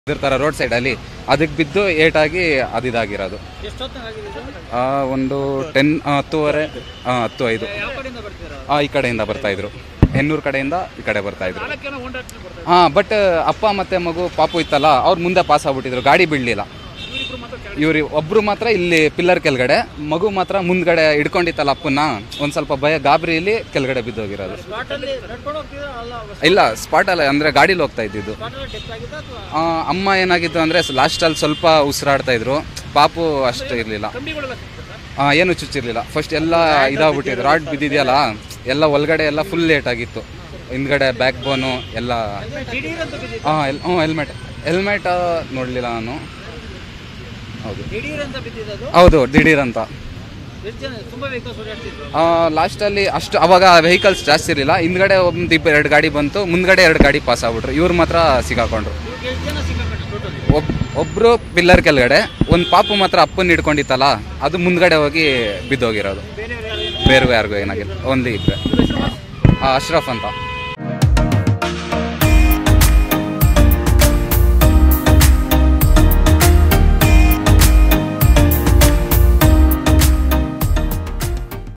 ಇರ್ತಾರ ರೋಡ್ ಸೈಡಲ್ಲಿ ಅದಕ್ಕೆ ಬಿದ್ದು ಏಟಾಗಿ ಅದು ಇದಾಗಿರೋದು ಎಷ್ಟೊತ್ತಿನಾಗ ಆಗಿದೆ ಇದು? ಆ, ಒಂದು ಟೆನ್ ಹತ್ತುವರೆ ಆ, ಹತ್ತು ಐದು ಯಾವ ಕಡೆಯಿಂದ ಬರ್ತೀರಾ ಆ, ಈ ಕಡೆಯಿಂದ ಬರ್ತಾ ಇದ್ರು ಹೆನ್ನೂರು ಕಡೆಯಿಂದ ಈ ಕಡೆ ಬರ್ತಾ ಇದ್ರು ನಾಲ್ಕೇನೋ ಹೊಂಡಾಟ್ಲಿ ಬರ್ತಾರೆ ಹಾ ಬಟ್ ಅಪ್ಪ ಮತ್ತೆ ಮಗು ಪಾಪು ಇತ್ತಲ್ಲ ಅವ್ರು ಮುಂದೆ ಪಾಸ್ ಆಗ್ಬಿಟ್ಟಿದ್ರು ಗಾಡಿ ಬಿಡ್ಲಿಲ್ಲ ಇವರಿಬ್ರು ಮಾತ್ರ ಕೆಳಗೆ ಇವ್ರು ಒಬ್ರು ಮಾತ್ರ ಇಲ್ಲಿ ಪಿಲ್ಲರ್ ಕೆಳಗಡೆ ಮಗು ಮಾತ್ರ ಮುಂದ್ಗಡೆ ಹಿಡ್ಕೊಂಡಿತ್ತಲ್ಲ ಅಪ್ಪನ್ನ ಒಂದ್ ಸ್ವಲ್ಪ ಭಯ ಗಾಬರಿಯಲ್ಲಿ ಕೆಳಗಡೆ ಬಿದ್ದೋಗಿರೋದು ಸ್ಪಾಟಲ್ಲಿ ನಡ್ಕೊಂಡು ಹೋಗ್ತಿದ್ರ ಅಲ್ಲ ಇಲ್ಲ ಸ್ಪಾಟ್ ಅಲ್ಲ ಅಂದ್ರೆ ಗಾಡಿಲಿ ಹೋಗ್ತಾ ಇದ್ದಿದ್ದು ಸ್ಪಾಟಲ್ಲಿ ಡೆತ್ ಆಗಿದ್ದ ಅಥವಾ ಆ, ಅಮ್ಮ ಏನಾಗಿತ್ತು ಅಂದ್ರೆ ಲಾಸ್ಟ್ ಅಲ್ಲಿ ಸ್ವಲ್ಪ ಉಸಿರಾಡ್ತಾ ಇದ್ರು ಪಾಪು ಅಷ್ಟು ಇರ್ಲಿಲ್ಲ ಕಂಬಿಗಳೆಲ್ಲ ಸಿಗ್ತದೆ ಆ, ಏನು ಚುಚ್ಚಿರ್ಲಿಲ್ಲ ಫಸ್ಟ್ ಎಲ್ಲ ಇದಾಗ್ಬಿಟ್ಟಿದ್ರು ರಾಡ್ ಬಿದ್ದಿದೆಯಲ್ಲ ಎಲ್ಲ ಒಳಗಡೆ ಎಲ್ಲ ಫುಲ್ ಲೇಟ್ ಆಗಿತ್ತು ಹಿಂದ್ಗಡೆ ಬ್ಯಾಕ್ ಬೋನು ಎಲ್ಲ ದಿಢೀರ್ ಅಂತ ಬಿದ್ದಿದ್ದು ಹಾಂ ಎಲ್ ಹ್ಞೂ ಹೆಲ್ಮೆಟ್ ಹೆಲ್ಮೆಟ್ ನೋಡಲಿಲ್ಲ ನಾನು ಹೌದು ದಿಢೀರ್ ಅಂತ ಬಿದ್ದಿದ್ದು ಹೌದು ದಿಢೀರ್ ಅಂತ ಎಷ್ಟು ಜನ ತುಂಬಾ ವೆಹಿಕಲ್ಸ್ ಓಡಾಡ್ತಿದ್ರು ಲಾಸ್ಟಲ್ಲಿ ಅಷ್ಟು ಅವಾಗ ವೆಹಿಕಲ್ಸ್ ಜಾಸ್ತಿ ಇರಲಿಲ್ಲ ಹಿಂದ್ಗಡೆ ಒಂದು ಇಬ್ಬರು ಎರಡು ಗಾಡಿ ಬಂತು ಮುಂದ್ಗಡೆ ಎರಡು ಗಾಡಿ ಪಾಸ್ ಆಗ್ಬಿಟ್ರು ಇವ್ರು ಮಾತ್ರ ಸಿಗಾಕೊಂಡ್ರು ಇವ್ರಿಗೆ ಎಷ್ಟು ಜನ ಸಿಕ್ಕಾಪಟ್ಟೆ ಟೋಟಲ್ ಒಬ್ ಒಬ್ರು ಪಿಲ್ಲರ್ ಕೆಳಗಡೆ ಒಂದು ಪಾಪು ಮಾತ್ರ ಅಪ್ಪನ ಹಿಡ್ಕೊಂಡಿತ್ತಲ್ಲ ಅದು ಮುಂದ್ಗಡೆ ಹೋಗಿ ಬಿದ್ದೋಗಿರೋದು ಬೇರೆಯವ್ರು ಯಾರು ಬೇರೆ ಯಾರಿಗೂ ಏನಾಗಿಲ್ಲ ಓನ್ಲಿ ಇಬ್ಬರು ಅಶ್ರಫ್ ಅಂತ